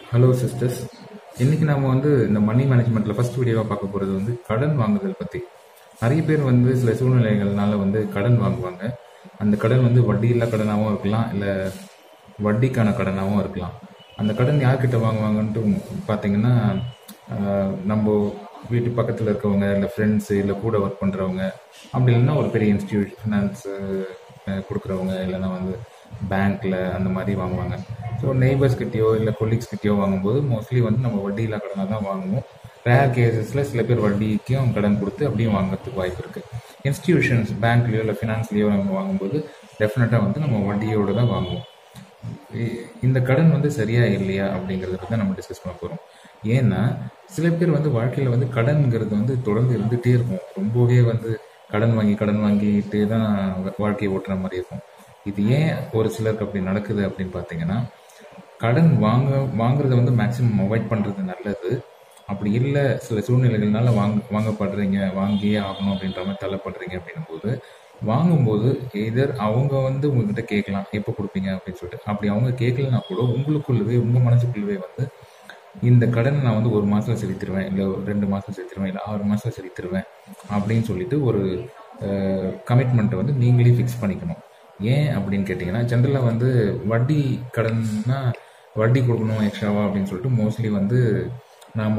hello sisters இன்னைக்கு நாம வந்து இந்த மணி மேனேஜ்மெண்ட்ல ஃபர்ஸ்ட் வீடியோவா பார்க்க போறது வந்து கடன் வாங்குதல் பத்தி நிறைய பேர் வந்து சில சூழ்நிலைகள்னால வந்து கடன் வாங்குவாங்க அந்த கடன் வந்து வட்டி இல்லா கடனாகவும் இருக்கலாம் இல்ல வட்டிக்கான கடனாகவும் இருக்கலாம் அந்த கடன் யார்கிட்ட வாங்குவாங்கன்ட்டு பார்த்தீங்கன்னா ஆஹ், நம்ம வீட்டு பக்கத்தில் இருக்கவங்க இல்லை ஃப்ரெண்ட்ஸு இல்லை கூட ஒர்க் பண்ணுறவங்க அப்படி இல்லைன்னா ஒரு பெரிய இன்ஸ்டியூட் ஃபினான்ஸ் கொடுக்குறவங்க இல்லைன்னா வந்து பேங்க்ல அந்த மாதிரி வாங்குவாங்க ஸோ நெய்பர்ஸ் கிட்டயோ இல்லை கொலீக்ஸ் கிட்டயோ வாங்கும்போது மோஸ்ட்லி வந்து நம்ம வட்டி இல்லா கடனாக தான் வாங்குவோம் ரேர் கேசஸில் சில பேர் வட்டிக்கும் கடன் கொடுத்து அப்படியும் வாங்குறதுக்கு வாய்ப்பு இருக்கு இன்ஸ்டிடியூஷன்ஸ் பேங்க்லயோ இல்லை ஃபினான்ஸ்லயோ நம்ம வாங்கும்போது டெஃபினட்டாக வந்து நம்ம வட்டியோட தான் வாங்குவோம் இ- இந்த கடன் வந்து சரியா இல்லையா அப்படிங்கறத பத்தி தான் நம்ம டிஸ்கஸ் பண்ண போறோம் ஏன்னா சில பேர் வந்து வாழ்க்கையில வந்து கடன்ங்கிறது வந்து தொடர்ந்து இருந்துட்டே இருக்கும் ரொம்பவே வந்து கடன் வாங்கி கடன் வாங்கிட்டே தான் வா- வாழ்க்கையை ஓட்டுற மாதிரி இருக்கும் இது ஏன் ஒரு சிலருக்கு அப்படி நடக்குது அப்படின்னு பார்த்தீங்கன்னா கடன் வாங்க வாங்குறத வந்து மேக்ஸிமம் அவாய்ட் பண்றது நல்லது அப்படி இல்லை சில சூழ்நிலைகள்னால வாங்க வாங்கப்படுறீங்க வாங்கியே ஆகணும் அப்படின்ற மாதிரி தள்ளப்படுறீங்க அப்படின்னும் போது வாங்கும்போது எதர் அவங்க வந்து உங்ககிட்ட கேட்கலாம் எப்போ கொடுப்பீங்க அப்படின்னு சொல்லிட்டு அப்படி அவங்க கேட்கலனா கூட உங்களுக்குள்ளவே உங்க மனசுக்குள்ளவே வந்து இந்த கடனை நான் வந்து ஒரு மாசத்துல செலுத்திடுவேன் இல்லை ரெண்டு மாசத்துல செலுத்திடுவேன் இல்லை ஆறு மாசத்துல செலுத்திடுவேன் அப்படின்னு சொல்லிட்டு ஒரு கமிட்மெண்ட்டை வந்து நீங்களே ஃபிக்ஸ் பண்ணிக்கணும் ஏன் அப்படின்னு கேட்டிங்கன்னா ஜென்ரலாக வந்து வட்டி கடன்னா வட்டி கொடுக்கணும் எக்ஸ்ட்ராவா அப்படின்னு சொல்லிட்டு மோஸ்ட்லி வந்து நாம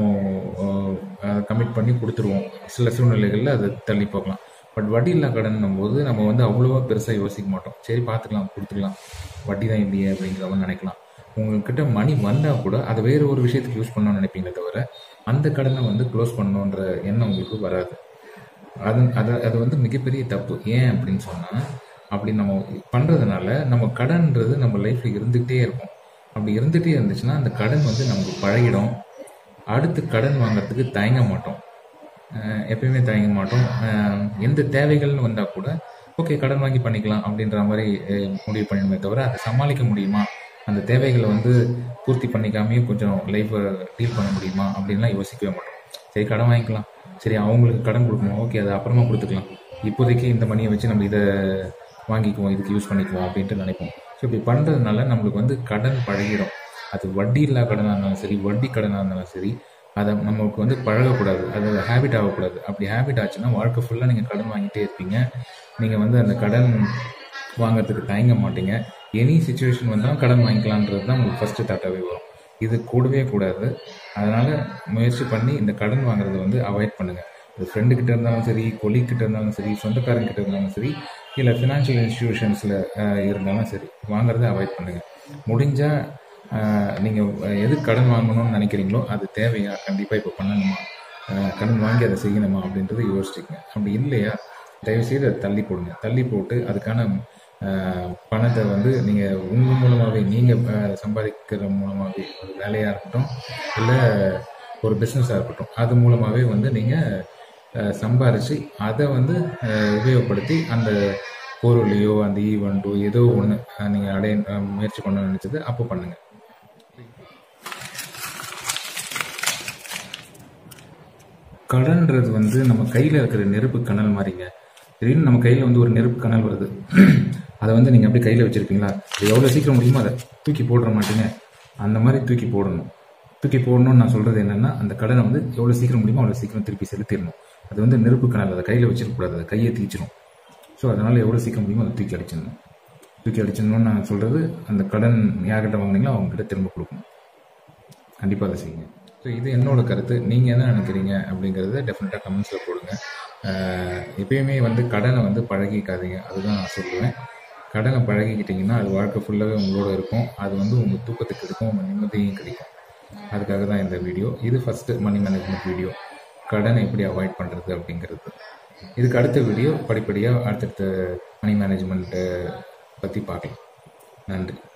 கமிட் பண்ணி கொடுத்துருவோம் சில சூழ்நிலைகளில் அதை தள்ளி போகலாம் பட் வட்டி இல்லா கடன் போது நம்ம வந்து அவ்வளோவா பெருசாக யோசிக்க மாட்டோம் சரி பார்த்துக்கலாம் கொடுத்துக்கலாம் வட்டி தான் இல்லையே அப்படிங்கிற மாதிரி நினைக்கலாம் உங்ககிட்ட மணி வந்தால் கூட அதை வேற ஒரு விஷயத்துக்கு யூஸ் பண்ணணும்னு நினைப்பீங்களே தவிர அந்த கடனை வந்து க்ளோஸ் பண்ணணுன்ற எண்ணம் உங்களுக்கு வராது அது அது அது வந்து மிகப்பெரிய தப்பு ஏன் அப்படின்னு சொன்னா அப்படி நம்ம பண்றதுனால நம்ம கடன்ன்றது நம்ம லைஃப்ல இருந்துகிட்டே இருக்கும் அப்படி இருந்துகிட்டே இருந்துச்சுன்னா அந்த கடன் வந்து நமக்கு பழகிடும் அடுத்து கடன் வாங்குறதுக்கு தயங்க மாட்டோம் அஹ் எப்பயுமே தயங்க மாட்டோம் அஹ் எந்த தேவைகள்னு வந்தா கூட ஓகே கடன் வாங்கி பண்ணிக்கலாம் அப்படின்ற மாதிரி அஹ் முடிவு பண்ணிடுமே தவிர அதை சமாளிக்க முடியுமா அந்த தேவைகளை வந்து பூர்த்தி பண்ணிக்காமையே கொஞ்சம் லைஃப்பை டீல் பண்ண முடியுமா அப்படின்லாம் யோசிக்கவே மாட்டோம் சரி கடன் வாங்கிக்கலாம் சரி அவங்களுக்கு கடன் கொடுக்கணும் ஓகே அதை அப்புறமா கொடுத்துக்கலாம் இப்போதைக்கு இந்த மணியை வச்சு நம்ம இதை வாங்கிக்குவோம் இதுக்கு யூஸ் பண்ணிக்குவோம் அப்படின்ட்டு நினைப்போம் ஸோ இப்படி பண்ணுறதுனால நம்மளுக்கு வந்து கடன் பழகிடும் அது வட்டி இல்லா கடனாக இருந்தாலும் சரி வட்டி கடனாக இருந்தாலும் சரி அதை நமக்கு வந்து பழகக்கூடாது அது ஹேபிட் ஆகக்கூடாது அப்படி ஹேபிட் ஆச்சுன்னா வாழ்க்கை ஃபுல்லாக நீங்கள் கடன் வாங்கிட்டே இருப்பீங்க நீங்கள் வந்து அந்த கடன் வாங்குறதுக்கு தயங்க மாட்டீங்க எனி சுச்சுவேஷன் வந்தால் கடன் வாங்கிக்கலான்றது தான் உங்களுக்கு ஃபர்ஸ்ட் தாட்டாகவே வரும் இது கூடவே கூடாது அதனால முயற்சி பண்ணி இந்த கடன் வாங்குறத வந்து அவாய்ட் பண்ணுங்க இது ஃப்ரெண்டு கிட்ட இருந்தாலும் சரி கொலீக் கிட்ட இருந்தாலும் சரி சொந்தக்காரங்க கிட்ட இருந்தாலும் சரி இல்லை ஃபினான்ஷியல் இன்ஸ்டிடியூஷன்ஸில் இருந்தாலும் சரி வாங்குறத அவாய்ட் பண்ணுங்க முடிஞ்சா ஆஹ், நீங்க எது கடன் வாங்கணும்னு நினைக்கிறீங்களோ அது தேவையா கண்டிப்பா இப்போ பண்ணணுமா ஆஹ், கடன் வாங்கி அதை செய்யணுமா அப்படின்றத யோசிச்சுக்கங்க அப்படி இல்லையா தயவு செய்து அதை தள்ளி போடுங்க தள்ளி போட்டு அதுக்கான ஆஹ், பணத்தை வந்து நீங்க உங்க மூலமாவே நீங்க ஆஹ், சம்பாதிக்கிற மூலமாவே ஒரு வேலையா இருக்கட்டும் இல்ல ஒரு பிசினஸா இருக்கட்டும் அது மூலமாவே வந்து நீங்க ஆஹ், சம்பாரிச்சு அதை வந்து ஆஹ், உபயோகப்படுத்தி அந்த பொருளையோ அந்த ஈவெண்ட்டோ ஏதோ ஒன்று நீங்கள் அடைய ஆஹ், முயற்சி பண்ண நினைச்சது அப்போ பண்ணுங்க கடன்றது வந்து நம்ம கையில் இருக்கிற நெருப்பு கனல் மாதிரிங்க திடீர்னு நம்ம கையில் வந்து ஒரு நெருப்பு கனல் வருது அதை வந்து நீங்கள் அப்படியே கையில் வச்சிருப்பீங்களா அது எவ்வளோ சீக்கிரம் முடியுமோ அதை தூக்கி போடுற மாட்டீங்க அந்த மாதிரி தூக்கி போடணும் தூக்கி போடணும்னு நான் சொல்றது என்னன்னா அந்த கடனை வந்து எவ்வளோ சீக்கிரம் முடியுமோ அவ்வளோ சீக்கிரம் திருப்பி செலுத்திடணும் அது வந்து நெருப்பு கனல் அதை கையில் வச்சிருக்கக்கூடாது அதை கையை தீச்சிரும் ஸோ அதனால எவ்வளோ சீக்கிரம் முடியுமோ அதை தூக்கி அடிச்சிடணும் தூக்கி அடிச்சிடணும்னு நான் சொல்றது அந்த கடன் யார்கிட்ட வாங்குனீங்களோ அவங்க கிட்ட திரும்ப கொடுக்கணும் கண்டிப்பாக அதை செய்யுங்க ஸோ இது என்னோட கருத்து நீங்கள் என்ன நினைக்கிறீங்க அப்படிங்கிறத டெஃபினட்டாக கமெண்ட்ஸில் போடுங்க ஆஹ் எப்பயுமே வந்து கடனை வந்து பழகிக்காதீங்க அதுதான் நான் சொல்லுவேன் கடனை பழகிக்கிட்டீங்கன்னா அது வாழ்க்கை ஃபுல்லாகவே உங்களோட இருக்கும் அது வந்து உங்கள் தூக்கத்துக்கு கிடைக்கும் உங்கள் நிம்மதியும் கிடைக்கும் அதுக்காக தான் இந்த வீடியோ இது ஃபஸ்ட்டு மணி மேனேஜ்மெண்ட் வீடியோ கடனை எப்படி அவாய்ட் பண்ணுறது அப்படிங்கிறது இதுக்கு அடுத்த வீடியோ படிப்படியாக அடுத்தடுத்த மணி மேனேஜ்மெண்ட்டை பற்றி பார்க்கலாம் நன்றி